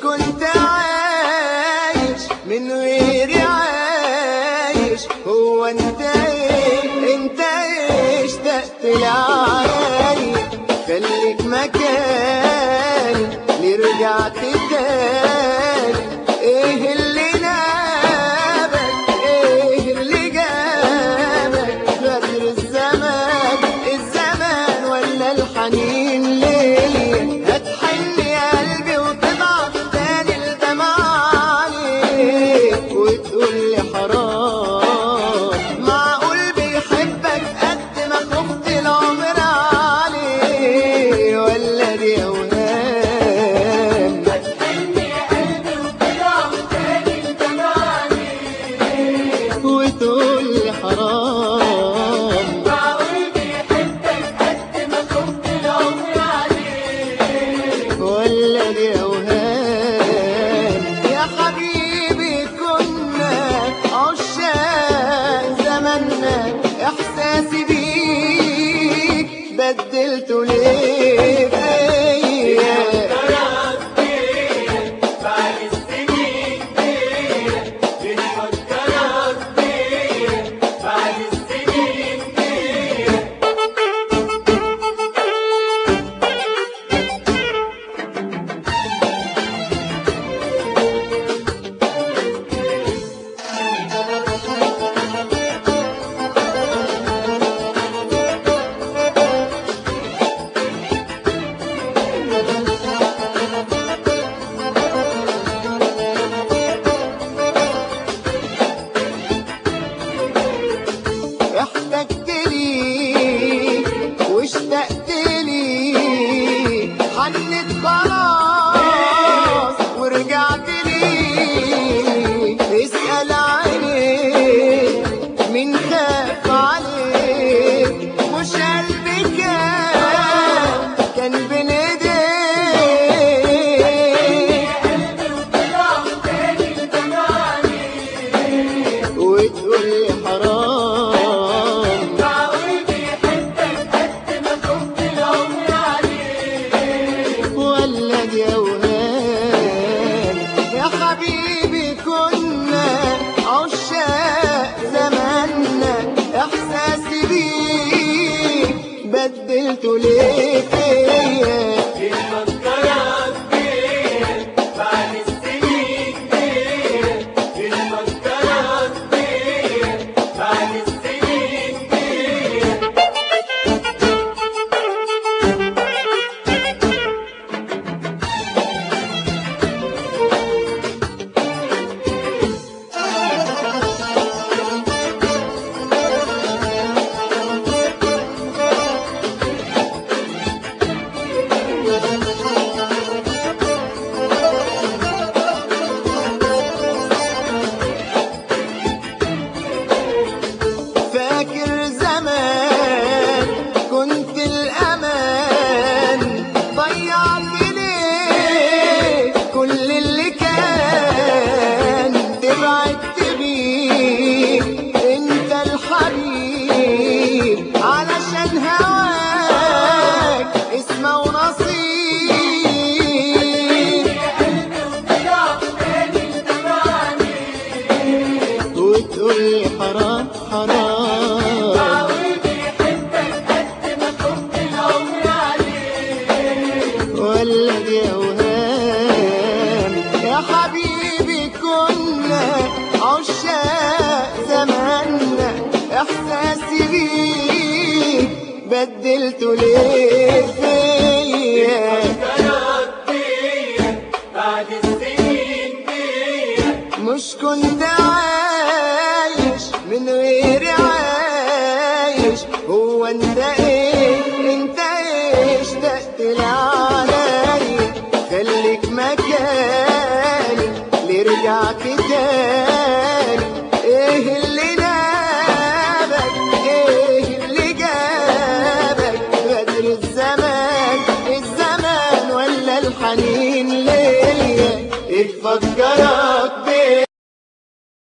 كنت عايش من غيري عايش هو انت ايه انت ايه اشتقت لعيني خليك مكاني ليه رجعت تاني ايه اللي نابك ايه اللي جابك غدر الزمان الزمان ولا الحنين ليا هتحن يا قلبي وتضعف تاني الدمع عليك وتقول لي حرام معقول بيحبك قد ما خفت العمر عليه ولا دي اوهام وتقول لي حرام ولا دي اوهام يا حبيبي كنا عشاق زماننا احساسي بيك بدلته ليه فيا احتجت لي واشتقت لي حنت خلاص ورجعت لي اسأل عليك مين خاف عليك مش قلبي كان كان بين ايديك وتقول لي حرام ولا دي اوهام يا حبيبي كنا عشاق زماننا احساسي بيك بدلته ليه فيا فاكر زمان كنت الأمان ضيعت ليه كل اللي كان تبعد تغيب انت الحبيب علشان هواك اسمه ونصيب وتقول لي حرام حرام ولا دي اوهام يا حبيبي كنا عشاق زماننا احساسي بيك بدلته ليه فيا مش كنت عايش من غيري عايش هو انت ايه انت ايه اشتقت لعلي خليك مكاني ليه رجعت تاني ايه اللي نابك ايه اللي جابك غدر الزمان الزمان ولا الحنين ليا اتفكرك